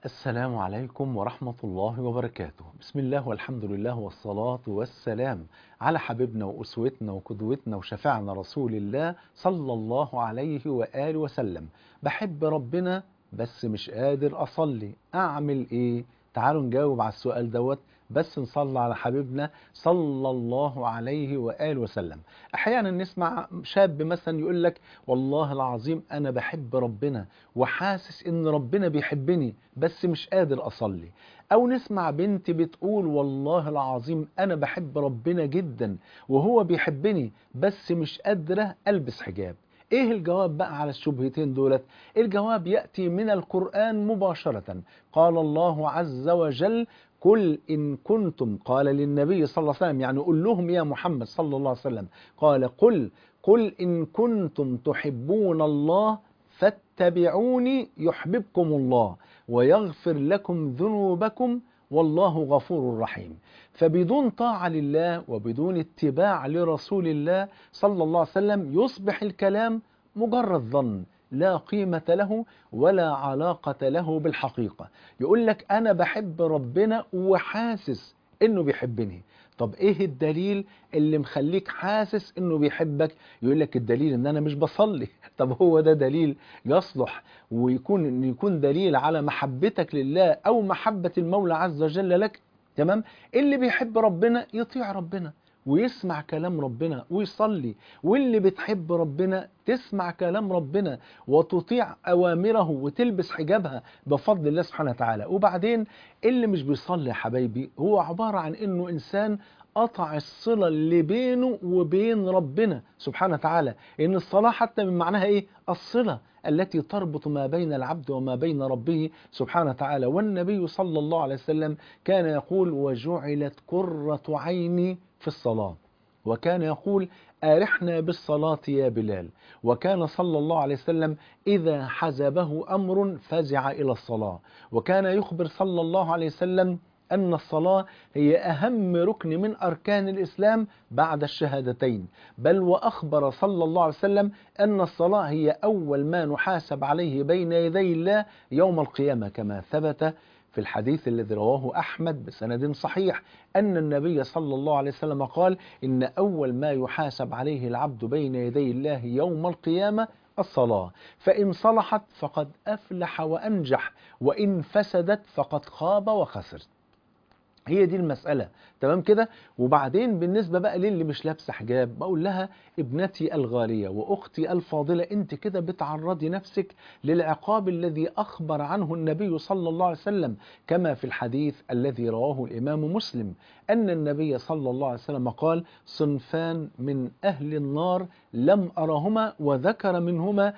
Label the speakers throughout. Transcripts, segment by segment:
Speaker 1: السلام عليكم ورحمة الله وبركاته بسم الله والحمد لله والصلاة والسلام على حبيبنا وأسوتنا وقدوتنا وشفعنا رسول الله صلى الله عليه وآله وسلم بحب ربنا بس مش قادر أصلي أعمل إيه؟ تعالوا نجاوب على السؤال دوت بس نصلي على حبيبنا صلى الله عليه وآله وسلم أحيانا نسمع شاب مثلا يقول لك والله العظيم أنا بحب ربنا وحاسس إن ربنا بيحبني بس مش قادر أصلي أو نسمع بنت بتقول والله العظيم أنا بحب ربنا جدا وهو بيحبني بس مش قادرة ألبس حجاب ايه الجواب بقى على الشبهتين دولت الجواب يأتي من القرآن مباشرة قال الله عز وجل قل إن كنتم قال للنبي صلى الله عليه وسلم يعني قل لهم يا محمد صلى الله عليه وسلم قال قل قل إن كنتم تحبون الله فاتبعوني يحببكم الله ويغفر لكم ذنوبكم والله غفور رحيم فبدون طاعة لله وبدون اتباع لرسول الله صلى الله عليه وسلم يصبح الكلام مجرد ظن لا قيمة له ولا علاقة له بالحقيقة يقول لك أنا بحب ربنا وحاسس إنه بيحبني طب ايه الدليل اللي مخليك حاسس انه بيحبك يقول لك الدليل ان انا مش بصلي طب هو ده دليل يصلح ويكون ان يكون دليل على محبتك لله او محبة المولى عز وجل لك تمام اللي بيحب ربنا يطيع ربنا ويسمع كلام ربنا ويصلي واللي بتحب ربنا تسمع كلام ربنا وتطيع أوامره وتلبس حجابها بفضل الله سبحانه وتعالى وبعدين اللي مش بيصلي يا حبايبي هو عبارة عن إنه إنسان قطع الصلة اللي بينه وبين ربنا سبحانه وتعالى إن الصلاة حتى من معناها إيه الصلة التي تربط ما بين العبد وما بين ربه سبحانه وتعالى والنبي صلى الله عليه وسلم كان يقول وجعلت قرة عيني في الصلاة وكان يقول أرحنا بالصلاة يا بلال وكان صلى الله عليه وسلم إذا حزبه أمر فزع إلى الصلاة وكان يخبر صلى الله عليه وسلم أن الصلاة هي أهم ركن من أركان الإسلام بعد الشهادتين بل وأخبر صلى الله عليه وسلم أن الصلاة هي أول ما نحاسب عليه بين يدي الله يوم القيامة كما ثبت في الحديث الذي رواه أحمد بسند صحيح أن النبي صلى الله عليه وسلم قال إن أول ما يحاسب عليه العبد بين يدي الله يوم القيامة الصلاة فإن صلحت فقد أفلح وأنجح وإن فسدت فقد خاب وخسر هي دي المسألة تمام كده وبعدين بالنسبة بقى للي مش لابسة حجاب بقول لها ابنتي الغالية وأختي الفاضلة أنت كده بتعرضي نفسك للعقاب الذي أخبر عنه النبي صلى الله عليه وسلم كما في الحديث الذي رواه الإمام مسلم أن النبي صلى الله عليه وسلم قال صنفان من أهل النار لم أرهما وذكر منهما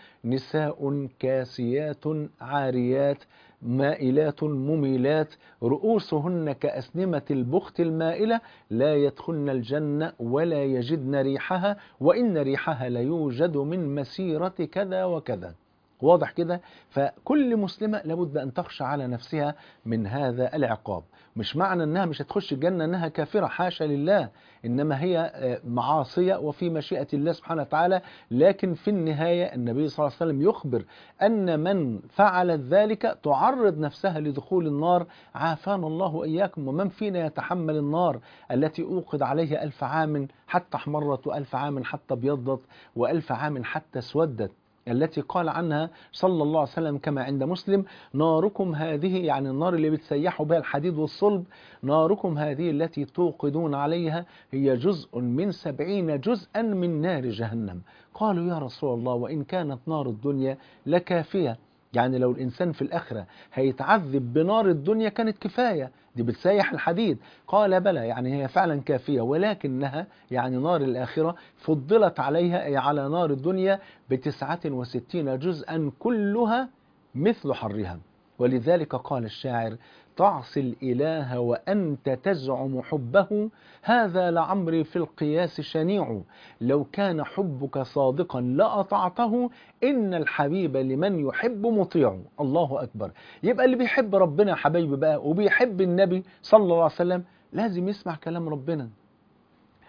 Speaker 1: نساء كاسيات عاريات مائلات مميلات رؤوسهن كأسنمة البخت المائلة لا يدخلن الجنة ولا يجدن ريحها وإن ريحها ليوجد من مسيرة كذا وكذا واضح كده فكل مسلمة لابد أن تخشى على نفسها من هذا العقاب مش معنى أنها مش هتخش الجنة أنها كافرة حاشا لله إنما هي معاصية وفي مشيئة الله سبحانه وتعالى لكن في النهاية النبي صلى الله عليه وسلم يخبر أن من فعلت ذلك تعرض نفسها لدخول النار عافانا الله وإياكم ومن فينا يتحمل النار التي أوقد عليها ألف عام حتى احمرت وألف عام حتى ابيضت وألف عام حتى اسودت التي قال عنها صلى الله عليه وسلم كما عند مسلم ناركم هذه يعني النار اللي بتسيحوا بها الحديد والصلب ناركم هذه التي توقدون عليها هي جزء من سبعين جزءا من نار جهنم قالوا يا رسول الله وإن كانت نار الدنيا لكافية يعني لو الإنسان في الآخرة هيتعذب بنار الدنيا كانت كفاية دي بتسيح الحديد قال بلى يعني هي فعلا كافية ولكنها يعني نار الآخرة فضلت عليها أي على نار الدنيا بتسعة وستين جزءا كلها مثل حرها ولذلك قال الشاعر تعصي الإله وأنت تزعم حبه هذا لعمري في القياس شنيع لو كان حبك صادقا لأطعته إن الحبيب لمن يحب مطيع الله أكبر يبقى اللي بيحب ربنا يا حبايبي بقى وبيحب النبي صلى الله عليه وسلم لازم يسمع كلام ربنا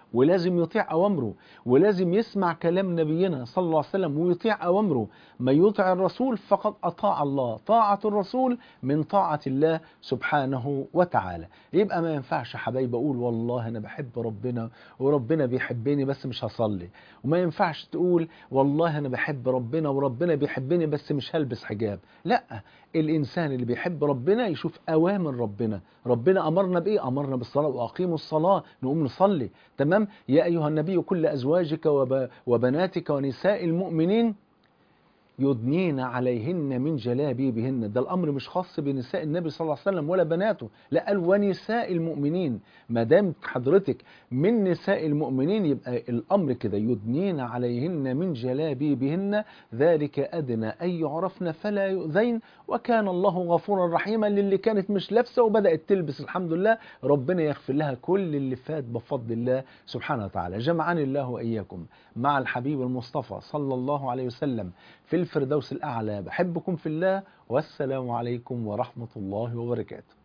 Speaker 1: ولازم يطيع أوامره ولازم يسمع كلام نبينا صلى الله عليه وسلم ويطيع أوامره من يطع الرسول فقد أطاع الله طاعة الرسول من طاعة الله سبحانه وتعالى يبقى ما ينفعش حبايب أقول والله أنا بحب ربنا وربنا بيحبني بس مش هصلي وما ينفعش تقول والله أنا بحب ربنا وربنا بيحبني بس مش هلبس حجاب لا الإنسان اللي بيحب ربنا يشوف أوامر ربنا ربنا أمرنا بإيه أمرنا بالصلاة وأقيموا الصلاة نقوم نصلي تمام يا أيها النبي كل أزواجك وب... وبناتك ونساء المؤمنين يدنين عليهن من جلابيبهن ده الامر مش خاص بنساء النبي صلى الله عليه وسلم ولا بناته لا قال ونساء المؤمنين ما دام حضرتك من نساء المؤمنين يبقى الامر كده يدنين عليهن من جلابيبهن ذلك ادنى ان يعرفن فلا يؤذين وكان الله غفورا رحيما للي كانت مش لابسه وبدات تلبس الحمد لله ربنا يغفر لها كل اللي فات بفضل الله سبحانه وتعالى جمعني الله واياكم مع الحبيب المصطفى صلى الله عليه وسلم في الفردوس الأعلى بحبكم في الله والسلام عليكم ورحمة الله وبركاته